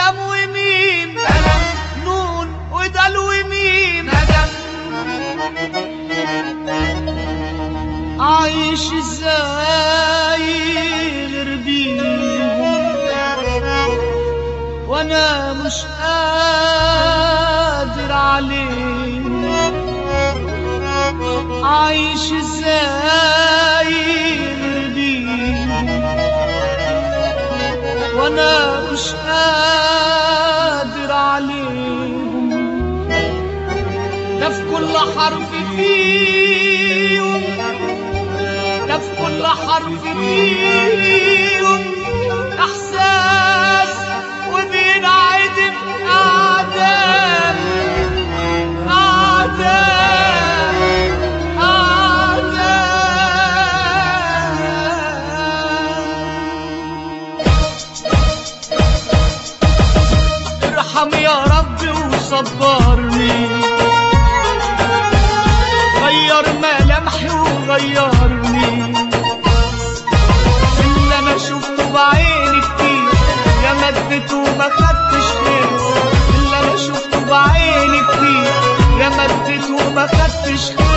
ولام وميم نون ودال وميم عايش ازاي غير بيهم وانا مش قادر عليهم عايش ازاي غير بيهم وانا مش قادر عليهم ده في كل حرف فيهم ده في كل حرف فيهم احساس وبينعدم اعدام اعدام اعدام ارحم يا رب وصبرني غير ملامحي وغيرني اللي انا شفته بعيني كتير يا مدت وما خدتش خير اللي انا شفته بعيني كتير يا مدت وما خدتش خير